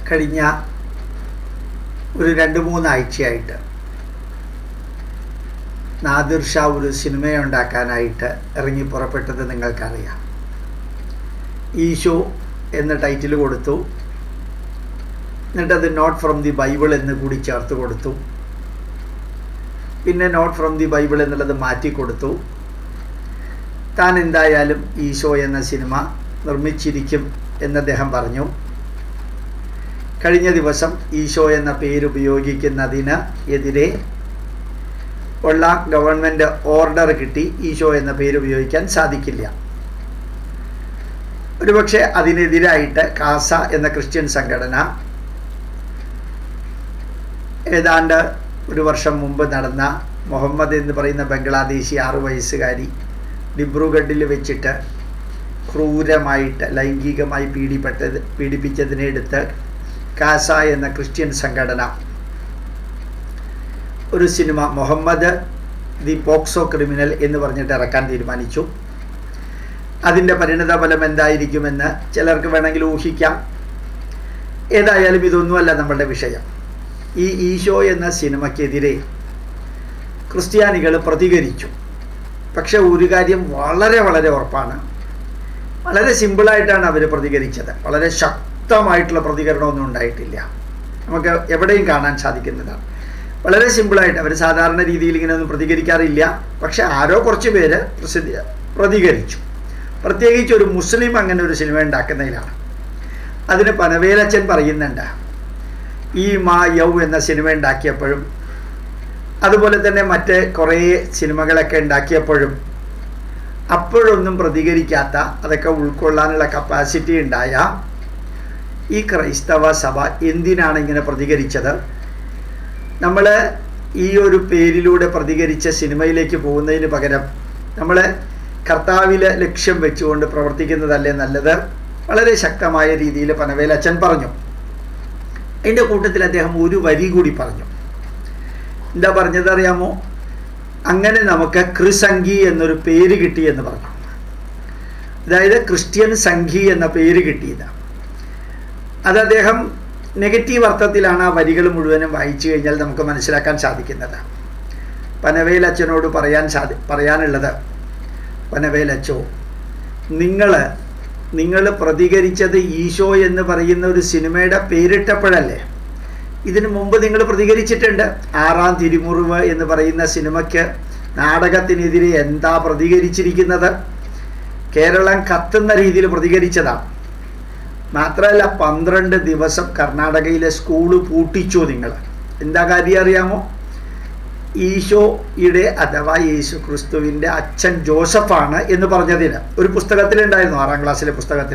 കഴിഞ്ഞ ഒരു രണ്ട് മൂന്നാഴ്ചയായിട്ട് നാദിർ ഷാ ഒരു സിനിമയുണ്ടാക്കാനായിട്ട് ഇറങ്ങി പുറപ്പെട്ടത് നിങ്ങൾക്കറിയാം ഈശോ എന്ന ടൈറ്റിൽ കൊടുത്തു എന്നിട്ടത് നോട്ട് ഫ്രം ദി ബൈബിൾ എന്ന് കൂടി ചേർത്ത് കൊടുത്തു പിന്നെ നോട്ട് ഫ്രം ദി ബൈബിൾ എന്നുള്ളത് മാറ്റി കൊടുത്തു താൻ എന്തായാലും ഈശോ എന്ന സിനിമ നിർമ്മിച്ചിരിക്കും എന്ന് അദ്ദേഹം പറഞ്ഞു കഴിഞ്ഞ ദിവസം ഈശോ എന്ന പേര് ഉപയോഗിക്കുന്നതിന് എതിരെ ഉള്ള ഗവൺമെൻറ് ഓർഡർ കിട്ടി ഈശോ എന്ന പേര് ഉപയോഗിക്കാൻ സാധിക്കില്ല ഒരുപക്ഷെ അതിനെതിരായിട്ട് കാസ എന്ന ക്രിസ്ത്യൻ സംഘടന ഏതാണ്ട് ഒരു വർഷം മുമ്പ് നടന്ന മുഹമ്മദ് എന്ന് പറയുന്ന ബംഗ്ലാദേശി ആറു വയസ്സുകാരി ഡിബ്രുഗഡിൽ വെച്ചിട്ട് ക്രൂരമായിട്ട് ലൈംഗികമായി പീഡിപ്പെട്ടത് പീഡിപ്പിച്ചതിനെടുത്ത് കാസ എന്ന ക്രിസ്ത്യൻ സംഘടന ഒരു സിനിമ മുഹമ്മദ് ദി പോക്സോ ക്രിമിനൽ എന്ന് പറഞ്ഞിട്ട് ഇറക്കാൻ തീരുമാനിച്ചു അതിൻ്റെ പരിണിതഫലം എന്തായിരിക്കുമെന്ന് ചിലർക്ക് വേണമെങ്കിൽ ഊഹിക്കാം ഏതായാലും ഇതൊന്നുമല്ല നമ്മളുടെ വിഷയം ഈ ഈശോ എന്ന സിനിമയ്ക്കെതിരെ ക്രിസ്ത്യാനികൾ പ്രതികരിച്ചു പക്ഷെ ഒരു കാര്യം വളരെ വളരെ ഉറപ്പാണ് വളരെ സിമ്പിളായിട്ടാണ് അവർ പ്രതികരിച്ചത് വളരെ ശക്തമായിട്ടുള്ള പ്രതികരണമൊന്നും ഉണ്ടായിട്ടില്ല നമുക്ക് എവിടെയും കാണാൻ സാധിക്കുന്നതാണ് വളരെ സിമ്പിളായിട്ട് അവർ സാധാരണ രീതിയിൽ ഇങ്ങനെ ഒന്നും പ്രതികരിക്കാറില്ല പക്ഷെ ആരോ കുറച്ച് പേര് പ്രസിദ്ധി പ്രതികരിച്ചു പ്രത്യേകിച്ച് ഒരു മുസ്ലിം അങ്ങനെ ഒരു സിനിമ ഉണ്ടാക്കുന്നതിലാണ് അതിന് പനവേലച്ചൻ പറയുന്നുണ്ട് ഈ മാ യൗ എന്ന സിനിമ ഉണ്ടാക്കിയപ്പോഴും അതുപോലെ തന്നെ മറ്റ് കുറേ സിനിമകളൊക്കെ ഉണ്ടാക്കിയപ്പോഴും അപ്പോഴൊന്നും പ്രതികരിക്കാത്ത അതൊക്കെ ഉൾക്കൊള്ളാനുള്ള കപ്പാസിറ്റി ഉണ്ടായ ഈ ക്രൈസ്തവ സഭ എന്തിനാണ് ഇങ്ങനെ പ്രതികരിച്ചത് നമ്മൾ ഈ ഒരു പേരിലൂടെ പ്രതികരിച്ച സിനിമയിലേക്ക് പോകുന്നതിന് പകരം നമ്മൾ കർത്താവിലെ ലക്ഷ്യം വെച്ചുകൊണ്ട് പ്രവർത്തിക്കുന്നതല്ലേ നല്ലത് വളരെ ശക്തമായ രീതിയിൽ പനവേലച്ചൻ പറഞ്ഞു അതിൻ്റെ കൂട്ടത്തിൽ അദ്ദേഹം ഒരു വരി കൂടി പറഞ്ഞു എന്താ പറഞ്ഞത് അറിയാമോ അങ്ങനെ നമുക്ക് ക്രിസംഗി എന്നൊരു പേര് കിട്ടി എന്ന് പറഞ്ഞു അതായത് ക്രിസ്ത്യൻ സംഘി എന്ന പേര് കിട്ടിയത് അത് അദ്ദേഹം നെഗറ്റീവ് അർത്ഥത്തിലാണ് ആ വരികൾ മുഴുവനും വായിച്ചു കഴിഞ്ഞാൽ നമുക്ക് മനസ്സിലാക്കാൻ സാധിക്കുന്നത് പനവേലച്ചനോട് പറയാൻ സാധി പറയാനുള്ളത് പനവേലച്ചോ നിങ്ങൾ നിങ്ങൾ പ്രതികരിച്ചത് ഈശോ എന്ന് പറയുന്ന ഒരു സിനിമയുടെ പേരിട്ടപ്പോഴല്ലേ ഇതിനു മുമ്പ് നിങ്ങൾ പ്രതികരിച്ചിട്ടുണ്ട് ആറാം തിരുമുറിവ് എന്ന് പറയുന്ന സിനിമയ്ക്ക് നാടകത്തിനെതിരെ എന്താ പ്രതികരിച്ചിരിക്കുന്നത് കേരളം കത്തുന്ന രീതിയിൽ പ്രതികരിച്ചതാണ് മാത്രമല്ല പന്ത്രണ്ട് ദിവസം കർണാടകയിലെ സ്കൂള് പൂട്ടിച്ചു നിങ്ങൾ എന്താ കാര്യം അറിയാമോ ഈശോയുടെ അഥവാ യേശു ക്രിസ്തുവിൻ്റെ അച്ഛൻ ജോസഫാണ് എന്ന് പറഞ്ഞതിന് ഒരു പുസ്തകത്തിലുണ്ടായിരുന്നു ആറാം ക്ലാസ്സിലെ പുസ്തകത്തിൽ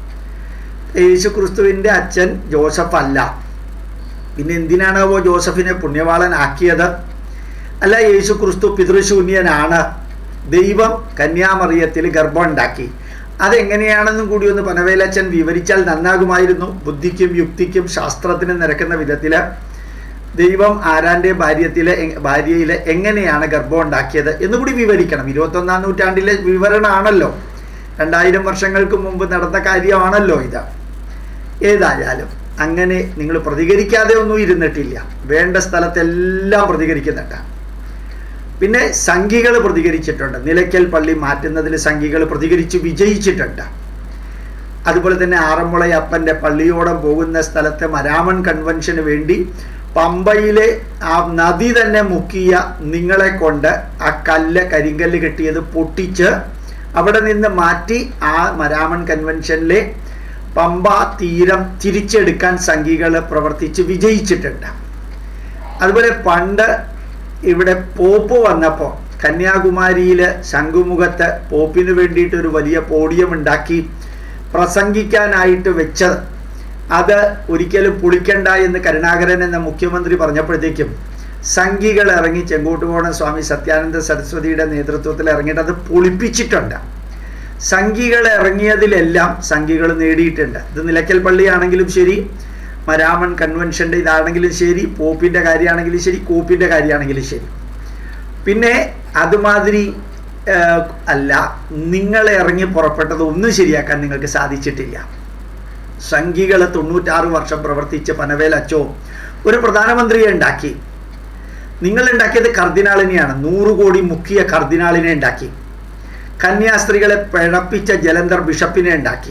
യേശു ക്രിസ്തുവിൻ്റെ അച്ഛൻ ജോസഫ് അല്ല പിന്നെ എന്തിനാണാവോ ജോസഫിനെ പുണ്യവാളനാക്കിയത് അല്ല യേശു ക്രിസ്തു പിതൃശൂന്യനാണ് ദൈവം കന്യാമറിയത്തിൽ ഗർഭം ഉണ്ടാക്കി അതെങ്ങനെയാണെന്നും കൂടി ഒന്ന് പനവേലച്ചൻ വിവരിച്ചാൽ നന്നാകുമായിരുന്നു ബുദ്ധിക്കും യുക്തിക്കും ശാസ്ത്രത്തിനും നിരക്കുന്ന വിധത്തിൽ ദൈവം ആരാൻ്റെ ഭാര്യത്തിലെ ഭാര്യയിലെ എങ്ങനെയാണ് ഗർഭം ഉണ്ടാക്കിയത് എന്നുകൂടി വിവരിക്കണം ഇരുപത്തൊന്നാം നൂറ്റാണ്ടിലെ വിവരണമാണല്ലോ രണ്ടായിരം വർഷങ്ങൾക്ക് മുമ്പ് നടന്ന കാര്യമാണല്ലോ ഇത് ഏതായാലും അങ്ങനെ നിങ്ങൾ പ്രതികരിക്കാതെ ഒന്നും ഇരുന്നിട്ടില്ല വേണ്ട സ്ഥലത്തെല്ലാം പ്രതികരിക്കുന്നുണ്ട് പിന്നെ സംഘികൾ പ്രതികരിച്ചിട്ടുണ്ട് നിലയ്ക്കൽ പള്ളി മാറ്റുന്നതിൽ സംഘികൾ പ്രതികരിച്ച് വിജയിച്ചിട്ടുണ്ട് അതുപോലെ തന്നെ ആറന്മുളയപ്പൻ്റെ പള്ളിയോടം പോകുന്ന സ്ഥലത്ത് മരാമൺ കൺവെൻഷന് വേണ്ടി പമ്പയിലെ ആ നദി തന്നെ മുക്കിയ നിങ്ങളെ കൊണ്ട് ആ കല്ല് കരിങ്കല്ല് കെട്ടിയത് പൊട്ടിച്ച് അവിടെ നിന്ന് മാറ്റി ആ മരാമൺ കൺവെൻഷനിലെ പമ്പ തീരം തിരിച്ചെടുക്കാൻ സംഘികൾ പ്രവർത്തിച്ച് വിജയിച്ചിട്ടുണ്ട് അതുപോലെ പണ്ട് ഇവിടെ പോപ്പ് വന്നപ്പോൾ കന്യാകുമാരിയിൽ ശംഖുമുഖത്ത് പോപ്പിന് വേണ്ടിയിട്ട് ഒരു വലിയ പോഡിയം ഉണ്ടാക്കി പ്രസംഗിക്കാനായിട്ട് വെച്ചത് അത് ഒരിക്കലും പുളിക്കണ്ട എന്ന് കരുണാകരൻ എന്ന മുഖ്യമന്ത്രി പറഞ്ഞപ്പോഴത്തേക്കും സംഘികൾ ഇറങ്ങി ചെങ്കോട്ടുകോണം സ്വാമി സത്യാനന്ദ സരസ്വതിയുടെ നേതൃത്വത്തിൽ ഇറങ്ങിയിട്ട് അത് പൊളിപ്പിച്ചിട്ടുണ്ട് സംഘികൾ ഇറങ്ങിയതിലെല്ലാം സംഘികൾ നേടിയിട്ടുണ്ട് ഇത് നിലയ്ക്കൽ പള്ളിയാണെങ്കിലും ശരി മരാമൺ കൺവെൻഷൻ്റെ ഇതാണെങ്കിലും ശരി പോപ്പിൻ്റെ കാര്യമാണെങ്കിലും ശരി കോപ്പിൻ്റെ കാര്യമാണെങ്കിലും ശരി പിന്നെ അതുമാതിരി അല്ല നിങ്ങൾ ഇറങ്ങി പുറപ്പെട്ടത് ഒന്നും ശരിയാക്കാൻ നിങ്ങൾക്ക് സാധിച്ചിട്ടില്ല സംഘികൾ തൊണ്ണൂറ്റാറ് വർഷം പ്രവർത്തിച്ച് പനവേൽ അച്ചോ ഒരു പ്രധാനമന്ത്രിയെ ഉണ്ടാക്കി നിങ്ങൾ ഉണ്ടാക്കിയത് കർദിനാളിനെയാണ് നൂറ് കോടി മുക്കിയ കർദിനാളിനെ ഉണ്ടാക്കി കന്യാസ്ത്രീകളെ പിഴപ്പിച്ച ജലന്ധർ ബിഷപ്പിനെ ഉണ്ടാക്കി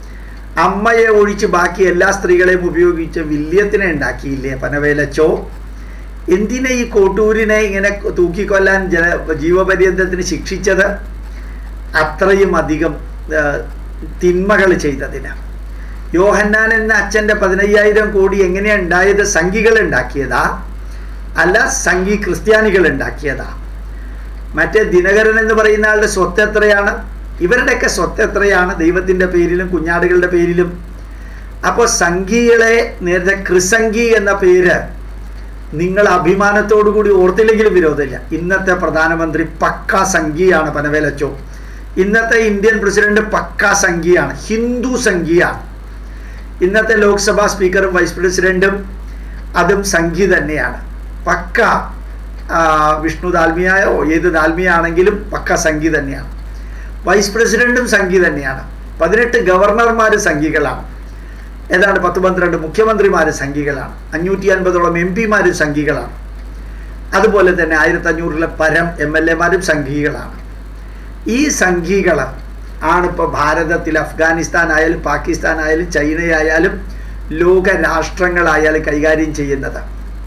അമ്മയെ ഒഴിച്ച് ബാക്കി എല്ലാ സ്ത്രീകളെയും ഉപയോഗിച്ച് വില്യത്തിനെ ഉണ്ടാക്കിയില്ലേ പനവേലച്ചോ എന്തിനെ ഈ കോട്ടൂരിനെ ഇങ്ങനെ തൂക്കിക്കൊല്ലാൻ ജല ജീവപര്യന്തത്തിന് ശിക്ഷിച്ചത് അത്രയും അധികം തിന്മകൾ ചെയ്തതിന് യോഹന്നാൻ എന്ന അച്ഛൻ്റെ പതിനയ്യായിരം കോടി എങ്ങനെയാണ് ഉണ്ടായത് സംഘികൾ ഉണ്ടാക്കിയതാ അല്ല സംഘി ക്രിസ്ത്യാനികൾ ഉണ്ടാക്കിയതാ മറ്റേ ദിനകരൻ എന്ന് പറയുന്ന ആളുടെ സ്വത്ത് എത്രയാണ് ഇവരുടെയൊക്കെ സ്വത്ത് എത്രയാണ് ദൈവത്തിൻ്റെ പേരിലും കുഞ്ഞാടുകളുടെ പേരിലും അപ്പോൾ സംഘികളെ നേരത്തെ ക്രിസംഗി എന്ന പേര് നിങ്ങൾ അഭിമാനത്തോടു കൂടി ഓർത്തില്ലെങ്കിലും വിരോധമില്ല ഇന്നത്തെ പ്രധാനമന്ത്രി പക്ക സംഘിയാണ് പനവേലച്ചോ ഇന്നത്തെ ഇന്ത്യൻ പ്രസിഡന്റ് പക്ക സംഘിയാണ് ഹിന്ദു സംഘിയാണ് ഇന്നത്തെ ലോക്സഭാ സ്പീക്കറും വൈസ് പ്രസിഡന്റും അതും സംഘി തന്നെയാണ് പക്ക വിഷ്ണു ദാൽമിയായോ ഏത് ദാൽമിയാണെങ്കിലും പക്ക സംഘി തന്നെയാണ് വൈസ് പ്രസിഡന്റും സംഘി തന്നെയാണ് പതിനെട്ട് ഗവർണർമാർ സംഘികളാണ് ഏതാണ്ട് പത്ത് പന്ത്രണ്ട് മുഖ്യമന്ത്രിമാർ സംഘികളാണ് അഞ്ഞൂറ്റി അൻപതോളം എം പിമാരും സംഘികളാണ് അതുപോലെ തന്നെ ആയിരത്തി അഞ്ഞൂറിലെ പരം എം എൽ എമാരും സംഘികളാണ് ഈ സംഘികൾ ആണിപ്പോൾ ഭാരതത്തിൽ അഫ്ഗാനിസ്ഥാൻ ആയാലും പാകിസ്ഥാൻ ആയാലും ചൈനയായാലും ലോക രാഷ്ട്രങ്ങളായാലും കൈകാര്യം ചെയ്യുന്നത്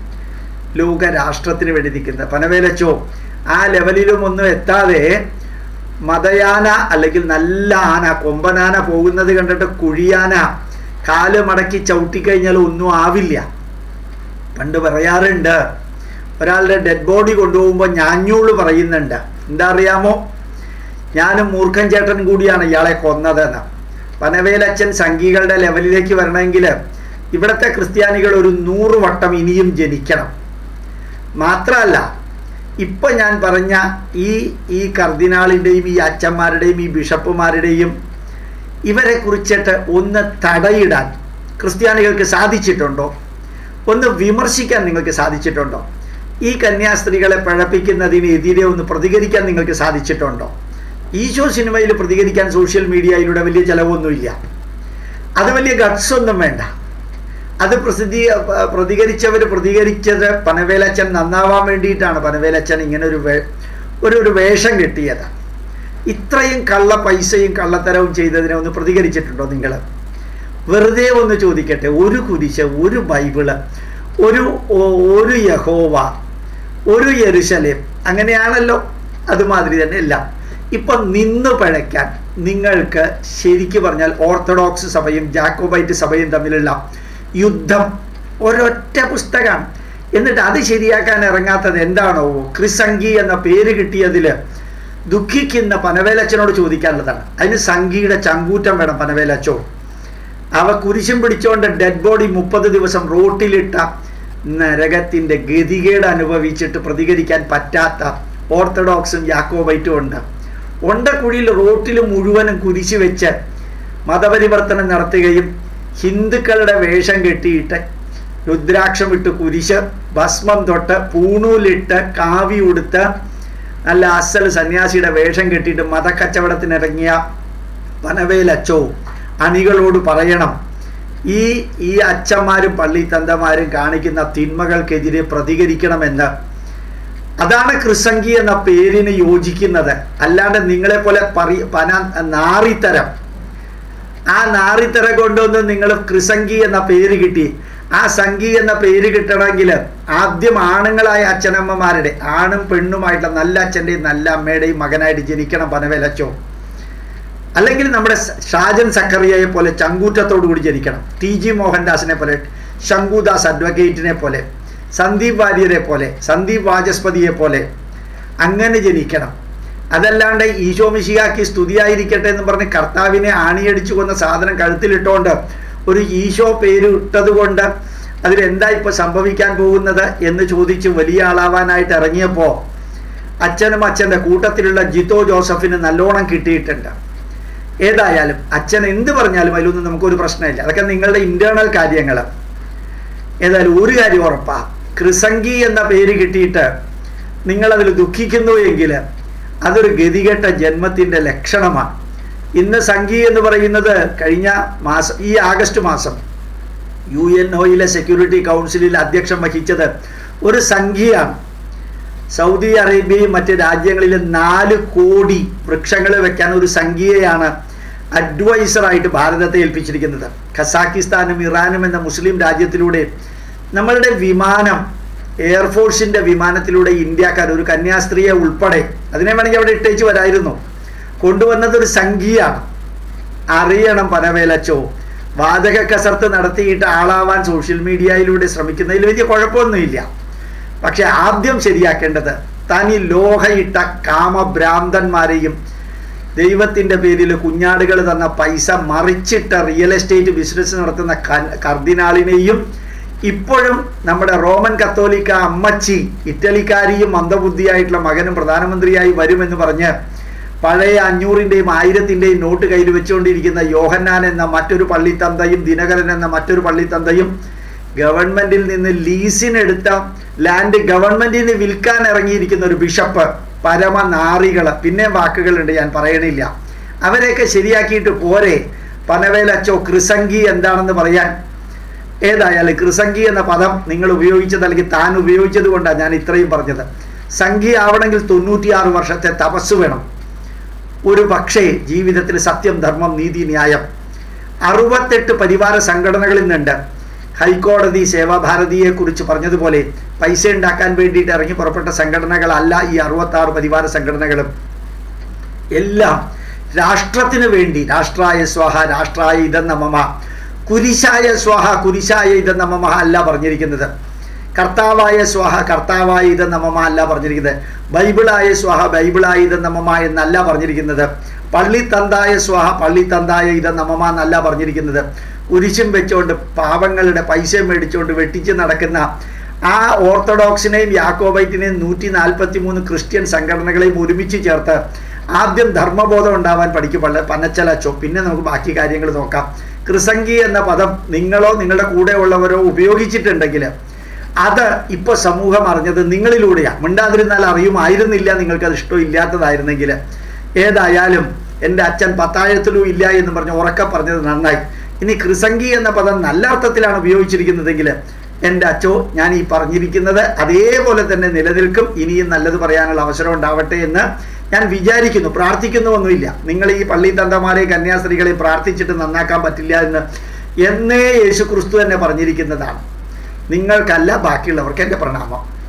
ലോക രാഷ്ട്രത്തിന് വേണ്ടി നിൽക്കുന്നത് പനവേലച്ചോ ആ ലെവലിലും ഒന്നും എത്താതെ മതയാന അല്ലെങ്കിൽ നല്ല ആന കൊമ്പനാന പോകുന്നത് കണ്ടിട്ട് കുഴിയാന കാല് മടക്കി ചവിട്ടിക്കഴിഞ്ഞാൽ ഒന്നും ആവില്ല പണ്ട് പറയാറുണ്ട് ഒരാളുടെ ഡെഡ് ബോഡി കൊണ്ടുപോകുമ്പോൾ ഞാഞ്ഞൂള് പറയുന്നുണ്ട് എന്താ അറിയാമോ ഞാനും മൂർഖൻ ചേട്ടൻ കൂടിയാണ് ഇയാളെ കൊന്നതെന്ന് പനവേലച്ചൻ സംഘികളുടെ ലെവലിലേക്ക് വരണമെങ്കിൽ ഇവിടുത്തെ ക്രിസ്ത്യാനികൾ ഒരു നൂറ് വട്ടം ഇനിയും ജനിക്കണം മാത്രമല്ല ഇപ്പൊ ഞാൻ പറഞ്ഞ ഈ ഈ കർദിനാളിൻ്റെയും ഈ അച്ഛന്മാരുടെയും ഈ ബിഷപ്പുമാരുടെയും ഇവരെ കുറിച്ചിട്ട് ഒന്ന് തടയിടാൻ ക്രിസ്ത്യാനികൾക്ക് സാധിച്ചിട്ടുണ്ടോ ഒന്ന് വിമർശിക്കാൻ നിങ്ങൾക്ക് സാധിച്ചിട്ടുണ്ടോ ഈ കന്യാസ്ത്രീകളെ പഴപ്പിക്കുന്നതിനെതിരെ ഒന്ന് പ്രതികരിക്കാൻ നിങ്ങൾക്ക് സാധിച്ചിട്ടുണ്ടോ ഈശോ സിനിമയിൽ പ്രതികരിക്കാൻ സോഷ്യൽ മീഡിയയിലൂടെ വലിയ ചിലവൊന്നുമില്ല അത് വലിയ ഗട്സ് ഒന്നും വേണ്ട അത് പ്രസിദ്ധീ പ്രതികരിച്ചവർ പ്രതികരിച്ചത് പനവേലച്ചൻ നന്നാവാൻ വേണ്ടിയിട്ടാണ് പനവേലച്ചൻ ഇങ്ങനെ ഒരു വേ ഒരു ഒരു വേഷം കെട്ടിയത് ഇത്രയും കള്ള പൈസയും കള്ളത്തരവും ചെയ്തതിനെ ഒന്ന് പ്രതികരിച്ചിട്ടുണ്ടോ നിങ്ങൾ വെറുതെ ഒന്ന് ചോദിക്കട്ടെ ഒരു കുരിശ് ഒരു ബൈബിള് ഒരു ഒരു യഹോവ ഒരു യെരുശലേം അങ്ങനെയാണല്ലോ അതുമാതിരി തന്നെ എല്ലാം ഇപ്പം നിന്ന് പഴയ്ക്കാൻ നിങ്ങൾക്ക് ശരിക്കു പറഞ്ഞാൽ ഓർത്തഡോക്സ് സഭയും ജാക്കോബൈറ്റ് സഭയും തമ്മിലുള്ള യുദ്ധം ഒരൊറ്റ പുസ്തകമാണ് എന്നിട്ട് അത് ശരിയാക്കാൻ ഇറങ്ങാത്തത് എന്താണോ ക്രിസംഗി എന്ന പേര് കിട്ടിയതിൽ ദുഃഖിക്കുന്ന പനവേലച്ചനോട് ചോദിക്കാനുള്ളതാണ് അതിന് സംഘിയുടെ ചങ്കൂറ്റം വേണം പനവേലച്ചോ അവ കുരിശും പിടിച്ചുകൊണ്ട് ഡെഡ് ബോഡി മുപ്പത് ദിവസം റോട്ടിലിട്ട നരകത്തിൻ്റെ ഗതികേട് അനുഭവിച്ചിട്ട് പ്രതികരിക്കാൻ പറ്റാത്ത ഓർത്തഡോക്സും യാക്കോബൈറ്റും ഉണ്ട് ഒണ്ടക്കുഴിയിൽ റോട്ടിൽ മുഴുവനും കുരിശ് വെച്ച് മതപരിവർത്തനം നടത്തുകയും ഹിന്ദുക്കളുടെ വേഷം കെട്ടിയിട്ട് രുദ്രാക്ഷം ഇട്ട് കുരിശ് ഭസ്മം തൊട്ട് പൂണൂലിട്ട് കാവി ഉടുത്ത് നല്ല അസൽ സന്യാസിയുടെ വേഷം കെട്ടിയിട്ട് മതക്കച്ചവടത്തിനിറങ്ങിയ പനവേലച്ചോ അണികളോട് പറയണം ഈ ഈ അച്ഛന്മാരും പള്ളി തന്തമാരും കാണിക്കുന്ന തിന്മകൾക്കെതിരെ പ്രതികരിക്കണമെന്ന് അതാണ് ക്രിസംഗി എന്ന പേരിന് യോജിക്കുന്നത് അല്ലാണ്ട് നിങ്ങളെ പോലെ പറി പന നാറിത്തരം ആ നാറിത്തരം കൊണ്ടൊന്നും നിങ്ങൾ ക്രിസംഗി എന്ന പേര് കിട്ടി ആ സംഗി എന്ന പേര് കിട്ടണമെങ്കിൽ ആദ്യം ആണുങ്ങളായ അച്ഛനമ്മമാരുടെ ആണും പെണ്ണുമായിട്ടുള്ള നല്ല അച്ഛൻ്റെയും നല്ല അമ്മയുടെയും മകനായിട്ട് ജനിക്കണം പനവേലച്ചോ അല്ലെങ്കിൽ നമ്മുടെ ഷാജൻ സക്കറിയയെ പോലെ ചങ്കൂറ്റത്തോടു കൂടി ജനിക്കണം ടി ജി മോഹൻദാസിനെ പോലെ ശങ്കുദാസ് അഡ്വക്കേറ്റിനെ പോലെ സന്ദീപ് വാര്യരെ പോലെ സന്ദീപ് വാചസ്പതിയെ പോലെ അങ്ങനെ ജനിക്കണം അതല്ലാണ്ട് ഈശോ മിശിയാക്കി സ്തുതിയായിരിക്കട്ടെ എന്ന് പറഞ്ഞ് കർത്താവിനെ ആണിയടിച്ചു കൊന്ന സാധനം കഴുത്തിലിട്ടുകൊണ്ട് ഒരു ഈശോ പേര് ഇട്ടത് കൊണ്ട് അതിലെന്താ ഇപ്പോൾ സംഭവിക്കാൻ പോകുന്നത് എന്ന് ചോദിച്ച് വലിയ ആളാവാനായിട്ട് ഇറങ്ങിയപ്പോൾ അച്ഛനും അച്ഛൻ്റെ കൂട്ടത്തിലുള്ള ജിത്തോ ജോസഫിന് നല്ലോണം കിട്ടിയിട്ടുണ്ട് ഏതായാലും അച്ഛൻ എന്ത് പറഞ്ഞാലും അതിലൊന്നും നമുക്കൊരു പ്രശ്നമില്ല അതൊക്കെ നിങ്ങളുടെ ഇന്റേണൽ കാര്യങ്ങൾ ഏതായാലും ഒരു കാര്യം ഉറപ്പാ ക്രിസംഗി എന്ന പേര് കിട്ടിയിട്ട് നിങ്ങളതിൽ ദുഃഖിക്കുന്നു എങ്കിൽ അതൊരു ഗതികെട്ട ജന്മത്തിൻ്റെ ലക്ഷണമാണ് ഇന്ന് സംഘി എന്ന് പറയുന്നത് കഴിഞ്ഞ മാസം ഈ ആഗസ്റ്റ് മാസം യു എൻ ഒയിലെ സെക്യൂരിറ്റി കൗൺസിലിൽ അധ്യക്ഷം വഹിച്ചത് ഒരു സംഖ്യയാണ് സൗദി അറേബ്യയും മറ്റ് രാജ്യങ്ങളിലെ നാല് കോടി വൃക്ഷങ്ങൾ വെക്കാൻ ഒരു സംഖ്യയാണ് അഡ്വൈസറായിട്ട് ഭാരതത്തെ ഏൽപ്പിച്ചിരിക്കുന്നത് ഖസാക്കിസ്ഥാനും ഇറാനും എന്ന മുസ്ലിം രാജ്യത്തിലൂടെ നമ്മളുടെ വിമാനം എയർഫോഴ്സിന്റെ വിമാനത്തിലൂടെ ഇന്ത്യക്കാർ ഒരു കന്യാസ്ത്രീയെ ഉൾപ്പെടെ അതിനെ വേണമെങ്കിൽ അവിടെ ഇട്ടേച്ച് വരായിരുന്നു കൊണ്ടുവന്നത് ഒരു സംഖ്യയാണ് അറിയണം പനവേലച്ചോ വാതക കസർത്ത് നടത്തിയിട്ട് ആളാവാൻ സോഷ്യൽ മീഡിയയിലൂടെ ശ്രമിക്കുന്നതിൽ വലിയ കുഴപ്പമൊന്നുമില്ല പക്ഷെ ആദ്യം ശരിയാക്കേണ്ടത് താൻ ഈ ലോഹയിട്ട കാമഭ്രാന്തന്മാരെയും ദൈവത്തിൻ്റെ പേരിൽ കുഞ്ഞാടുകൾ തന്ന പൈസ മറിച്ചിട്ട റിയൽ എസ്റ്റേറ്റ് ബിസിനസ് നടത്തുന്ന കർദിനാളിനെയും ഇപ്പോഴും നമ്മുടെ റോമൻ കത്തോലിക്ക അമ്മച്ചി ഇറ്റലിക്കാരിയും മന്ദബുദ്ധിയായിട്ടുള്ള മകനും പ്രധാനമന്ത്രിയായി വരുമെന്ന് പറഞ്ഞ് പഴയ അഞ്ഞൂറിൻ്റെയും ആയിരത്തിൻ്റെയും നോട്ട് കയ്യിൽ വെച്ചുകൊണ്ടിരിക്കുന്ന യോഹന്നാൻ എന്ന മറ്റൊരു പള്ളിത്തന്തയും ദിനകരൻ എന്ന മറ്റൊരു പള്ളിത്തന്തയും ഗവൺമെന്റിൽ നിന്ന് ലീസിനെടുത്ത ലാൻഡ് ഗവൺമെന്റിൽ നിന്ന് വിൽക്കാൻ ഇറങ്ങിയിരിക്കുന്ന ഒരു ബിഷപ്പ് പരമനാറികൾ പിന്നെ വാക്കുകളുണ്ട് ഞാൻ പറയണില്ല അവരെയൊക്കെ ശരിയാക്കിയിട്ട് പോരെ പനവേലച്ചോ ക്രിസംഗി എന്താണെന്ന് പറയാൻ ഏതായാലും ക്രിസംഗി എന്ന പദം നിങ്ങൾ ഉപയോഗിച്ചത് അല്ലെങ്കിൽ താൻ ഉപയോഗിച്ചത് കൊണ്ടാണ് ഞാൻ ഇത്രയും പറഞ്ഞത് സംഖ്യ ആവണമെങ്കിൽ തൊണ്ണൂറ്റിയാറ് വർഷത്തെ തപസ് വേണം ഒരു പക്ഷേ ജീവിതത്തിൽ സത്യം ധർമ്മം നീതി ന്യായം അറുപത്തെട്ട് പരിവാര സംഘടനകളിൽ നിന്നുണ്ട് ഹൈക്കോടതി സേവാഭാരതിയെ കുറിച്ച് പറഞ്ഞതുപോലെ പൈസ ഉണ്ടാക്കാൻ വേണ്ടിയിട്ട് ഇറങ്ങി പുറപ്പെട്ട സംഘടനകളല്ല ഈ അറുപത്തി ആറ് പരിവാര സംഘടനകളും എല്ലാം രാഷ്ട്രത്തിന് വേണ്ടി രാഷ്ട്രായ സ്വാഹ രാഷ്ട്രായ ഇതെന്ന മമ കുരിശായ സ്വാഹ കുരിശായ ഇതെന്ന മമ അല്ല പറഞ്ഞിരിക്കുന്നത് കർത്താവായ സ്വാഹ കർത്താവായ ഇതെന്ന മമ അല്ല പറഞ്ഞിരിക്കുന്നത് ബൈബിളായ സ്വാഹ ബൈബിളായ ഇതെന്ന മമ എന്നല്ല പറഞ്ഞിരിക്കുന്നത് പള്ളിത്തന്തായ സ്വാഹ പള്ളിത്തന്തായ ഇതെന്ന മമ എന്നല്ല പറഞ്ഞിരിക്കുന്നത് കുരിശും വെച്ചുകൊണ്ട് പാവങ്ങളുടെ പൈസ മേടിച്ചുകൊണ്ട് വെട്ടിച്ച് നടക്കുന്ന ആ ഓർത്തഡോക്സിനെയും യാക്കോബൈറ്റിനെയും നൂറ്റി നാൽപ്പത്തി മൂന്ന് ക്രിസ്ത്യൻ സംഘടനകളെയും ഒരുമിച്ച് ചേർത്ത് ആദ്യം ധർമ്മബോധം ഉണ്ടാവാൻ പഠിക്കും പള്ള പനച്ചലച്ചോ പിന്നെ നമുക്ക് ബാക്കി കാര്യങ്ങൾ നോക്കാം ക്രിസംഗി എന്ന പദം നിങ്ങളോ നിങ്ങളുടെ കൂടെ ഉള്ളവരോ ഉപയോഗിച്ചിട്ടുണ്ടെങ്കിൽ അത് ഇപ്പോൾ സമൂഹം അറിഞ്ഞത് നിങ്ങളിലൂടെയാണ് മിണ്ടാതിരുന്നാൽ അറിയുമായിരുന്നില്ല നിങ്ങൾക്ക് അത് ഇഷ്ടമില്ലാത്തതായിരുന്നെങ്കിൽ ഏതായാലും എൻ്റെ അച്ഛൻ പത്താഴത്തിലും ഇല്ല എന്ന് പറഞ്ഞ് ഉറക്കെ പറഞ്ഞത് നന്നായി ഇനി ക്രിസംഗി എന്ന പദം നല്ല അർത്ഥത്തിലാണ് ഉപയോഗിച്ചിരിക്കുന്നതെങ്കിൽ എൻ്റെ അച്ചോ ഞാൻ ഈ പറഞ്ഞിരിക്കുന്നത് അതേപോലെ തന്നെ നിലനിൽക്കും ഇനിയും നല്ലത് പറയാനുള്ള അവസരം ഉണ്ടാവട്ടെ എന്ന് ഞാൻ വിചാരിക്കുന്നു പ്രാർത്ഥിക്കുന്നുവൊന്നുമില്ല നിങ്ങൾ ഈ പള്ളി തന്തമാരെ കന്യാസ്ത്രീകളെ പ്രാർത്ഥിച്ചിട്ട് നന്നാക്കാൻ പറ്റില്ല എന്ന് എന്നേ യേശു ക്രിസ്തു തന്നെ പറഞ്ഞിരിക്കുന്നതാണ് നിങ്ങൾക്കല്ല ബാക്കിയുള്ളവർക്ക് എൻ്റെ പ്രണാമം